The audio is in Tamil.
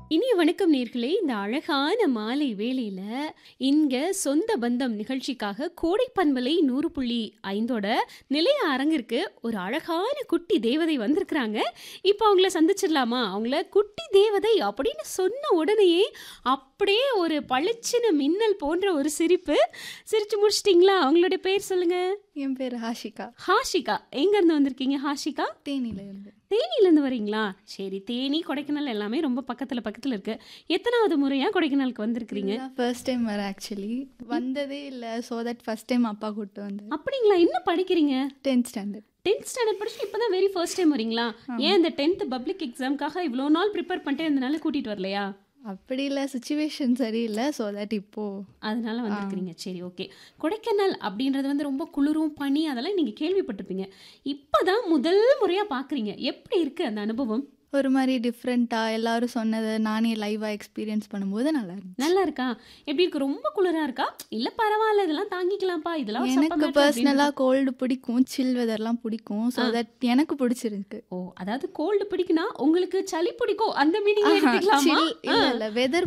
இனிய வணக்கம் நேர்களே இந்த அழகான மாலை வேளையில இங்க சொந்த பந்தம் நிகழ்ச்சிக்காக கோடை பண்பலை நூறு புள்ளி ஐந்தோட நிலைய அரங்கிற்கு ஒரு அழகான குட்டி தேவதை வந்திருக்கிறாங்க இப்போ அவங்கள சந்திச்சிடலாமா அவங்கள குட்டி தேவதை அப்படின்னு சொன்ன உடனேயே அப்படியே ஒரு பளிச்சுன்னு மின்னல் போன்ற ஒரு சிரிப்பு சிரிச்சு முடிச்சிட்டிங்களா அவங்களுடைய பேர் சொல்லுங்க என் பேர் ஹாஷிகா ஹாஷிகா எங்க இருந்து வந்திருக்கீங்க ஹாஷிகா தேனியில இருந்து தேனியிலேருந்து வரீங்களா சரி தேனி கொடைக்கானல் எல்லாமே ரொம்ப பக்கத்தில் பக்கத்தில் இருக்கு எத்தனாவது முறையாக கொடைக்கானலுக்கு வந்திருக்கிறீங்க ஃபர்ஸ்ட் டைம் வர ஆக்சுவலி வந்ததே இல்லை ஸோ தட் ஃபர்ஸ்ட் டைம் அப்பா கூப்பிட்டு வந்தேன் அப்படிங்களா என்ன படிக்கிறீங்க டென்த் ஸ்டாண்டர்ட் டென்த் ஸ்டாண்டர்ட் படிச்சு இப்போ தான் வெரி ஃபர்ஸ்ட் டைம் வரீங்களா ஏன் இந்த டென்த் பப்ளிக் எக்ஸாம்க்காக இவ்வளோ நாள் ப்ரிப்பேர் பண்ணிட்டு இருந்தனால கூட்டிகிட்டு வரலையா அப்படி இல்லை சுச்சுவேஷன் சரியில்லை ஸோ தட் இப்போ அதனால வந்திருக்கிறீங்க சரி ஓகே கொடைக்கானல் அப்படின்றது வந்து ரொம்ப குளிரும் பனி அதெல்லாம் நீங்கள் கேள்விப்பட்டிருப்பீங்க இப்போ தான் முதல் முறையாக பார்க்குறீங்க எப்படி இருக்குது அந்த அனுபவம் ஒரு மாதிரி டிஃப்ரெண்ட்டாக எல்லாரும் சொன்னதை நானே லைவாக எக்ஸ்பீரியன்ஸ் பண்ணும்போது நல்லா இருந்துச்சு நல்லா இருக்கா எப்படி இருக்கு ரொம்ப குளிரா இருக்கா இல்ல பரவாயில்ல இதெல்லாம் தாங்கிக்கலாம்ப்பா இதெல்லாம் ஒரு சப்ப எனக்கு matter அப்படின்னு பர்சனலாக கோல்டு பிடிக்கும் சில் வெதர்லாம் பிடிக்கும் ஸோ தட் எனக்கு பிடிச்சிருக்கு ஓ அதாவது கோல்டு பிடிக்குனா உங்களுக்கு சளி பிடிக்கும் அந்த மீனிங் எடுத்துக்கலாமா சில் இல்லை இல்லை வெதர்